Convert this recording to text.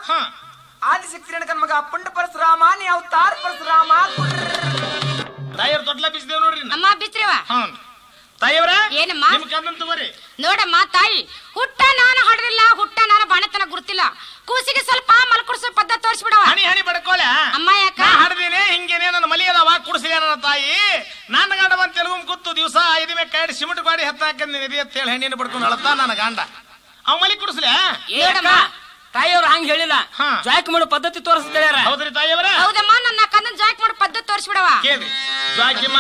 ಹಾ ಆದಿಶಕ್ತಿ ರೇಣುಕನ ಮಗ ಪುಂಡ ಪರಶುರಾಮ ನೀ ಅವತಾರ ಪರಶುರಾಮ ತಾಯಿಯವ್ರ ತೊಟ್ಲ ಬಿಸಿದೇವ್ ನೋಡ್ರಿ ನಾ. ಅಮ್ಮ ಬಿಚ್ರಿವ ಹ್ಞೂ ತಾಯಿಯವ್ರ ಏನಮ್ಮ? ನಿಮ್ ಕಂದನ್ ತಗೋರಿ ನೋಡಮ್ಮ ತಾಯಿ ಹುಟ್ಟ ನಾನು ಹಡದಿಲ್ಲ ಹುಟ್ಟ ನಾನು ಬಾಣತನ ಗುರುತಿಲ್ಲ ಕೂಸಿಗೆ ಸ್ವಲ್ಪ ಮಲ್ಕುಡ್ಸೋ ಪದ್ಧತಿ ತೋರಿಸ್ಬಿಡವ ಹನಿ ಹನಿ ಬಡ್ಕೋಳ ಅಮ್ಮ ಯಾಕ ನಾ ಹಡ್ದೀನಿ ಹಿಂಗೇನೆ ನನ್ನ ಮಲಿ ಅದಾವ ಕುಡಿಸಿದೆ ನನ್ನ ತಾಯಿ ನನ್ನ ಗಂಡ ಬಂದ್ ತೆಲುಗು ಕೂತು ದಿವಸ ಐದು ಮೇಲೆ ಕೈ ಸಿಮೆಂಟ್ ಗಾಡಿ ಹತ್ತ ಹಾಕಿದ್ ನಿಧಿ ಅಂತ ಹೇಳಿ ಹೆಣ್ಣಿನ ಬಡ್ಕೊಂಡು ಅಳತಾ ನನ್ನ ಗಂಡ ಅವ್ ಮಲಿ ಕುಡಿಸ್ಲೆ ನೋಡಮ್ಮ ತಾಯಿಯವ್ರು ಹಂಗ ಹೇಳಿಲ್ಲ ಹಾ. ಜಾಕ್ ಮಾಡೋ ಪದ್ಧತಿ ತೋರಿಸ್ತಾರೆ ಹೌದ್ರಿ ತಾಯಿಯವರ ಹೌದಮ್ಮ ನನ್ನ ಕಣ್ಣನ್ ಜಾಕ್ ಮಾಡೋ ಪದ್ಧತಿ ತೋರಿಸ್ಬಿಡವ ಕೇಳ್ರಿ ಜಾಕಿ